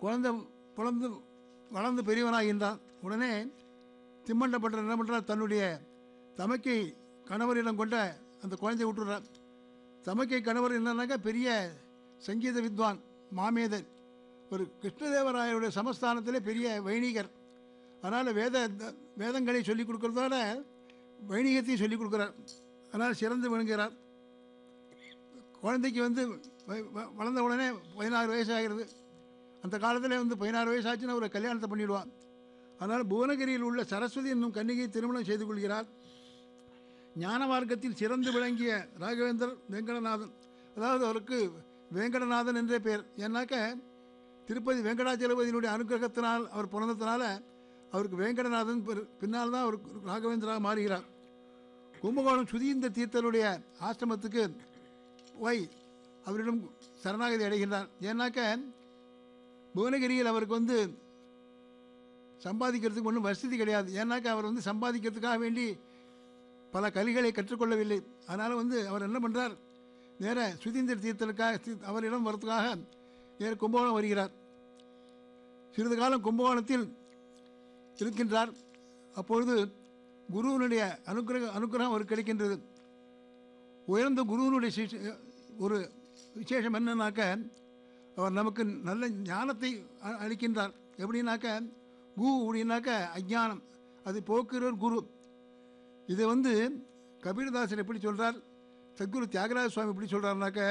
குழந்தை பிறந்து வளர்ந்து பெரியவனாகின்றான் உடனே திம்மண்டப்பட்டர் என்ன பண்ணுறார் தன்னுடைய தமக்கை கணவரிடம் கொண்ட அந்த குழந்தையை விட்டுறார் தமக்கை கணவர் என்னன்னாக்கா பெரிய சங்கீத வித்வான் மாமேதன் ஒரு கிருஷ்ணதேவராயருடைய சமஸ்தானத்திலே பெரிய வைணிகர் அதனால் வேத வேதங்களை சொல்லிக் கொடுக்கறதோட வைணிகத்தையும் சொல்லிக் கொடுக்குறார் அதனால் சிறந்து விளங்குகிறார் குழந்தைக்கு வந்து வ- வ- வளர்ந்த உடனே பதினாறு வயசு ஆகிறது அந்த காலத்தில் வந்து பதினாறு வயசு ஆச்சுன்னா ஒரு கல்யாணத்தை பண்ணிடுவான் அதனால் புவனகிரியில் உள்ள சரஸ்வதி என்னும் கன்னிகை திருமணம் செய்து கொள்கிறார் ஞான மார்க்கத்தில் சிறந்து விளங்கிய ராகவேந்தர் வெங்கடநாதன் அதாவது அவருக்கு வேங்கடநாதன் என்றே பெயர் ஏன்னாக்க திருப்பதி வெங்கடாச்சலபதியினுடைய அனுகிரகத்தினால் அவர் பிறந்ததுனால அவருக்கு வேங்கடநாதன் பிற- பின்னால் தான் அவர் ராகவேந்தராக மாறுகிறார் கும்பகோணம் சுதீந்த தீர்த்தருடைய ஆசிரமத்துக்கு போய் அவரிடம் சரணாகதி அடைகின்றார் ஏன்னாக்க புவனகிரியில் அவருக்கு வந்து சம்பாதிக்கிறதுக்கு ஒன்றும் வசதி கிடையாது ஏன்னாக்க அவர் வந்து சம்பாதிக்கிறதுக்காக வேண்டி பல கலிகளை கற்றுக்கொள்ளவில்லை அதனால் வந்து அவர் என்ன பண்ணுறார் நேர சுதீந்திர தீர்த்தலுக்காக தீ- அவரிடம் வரத்துக்காக நேர கும்பகோணம் வருகிறார் சிறிது காலம் கும்பகோணத்தில் இருக்கின்றார் அப்பொழுது குருவினுடைய அனுக்கிரக அனுக்கிரகம் அவருக்கு கிடைக்கின்றது உயர்ந்த குருவினுடைய சிஷ்ய- ஒரு விசேஷம் என்னன்னாக்க அவர் நமக்கு நல்ல ஞானத்தை அ- அளிக்கின்றார் எப்படின்னாக்க கு அப்படின்னாக்க அஜ்ஞானம் அது போக்குறவர் குரு இதை வந்து கபீர்தாசர் எப்படி சொல்றார் சத்குரு தியாகராஜ சுவாமி எப்படி சொல்றாருனாக்க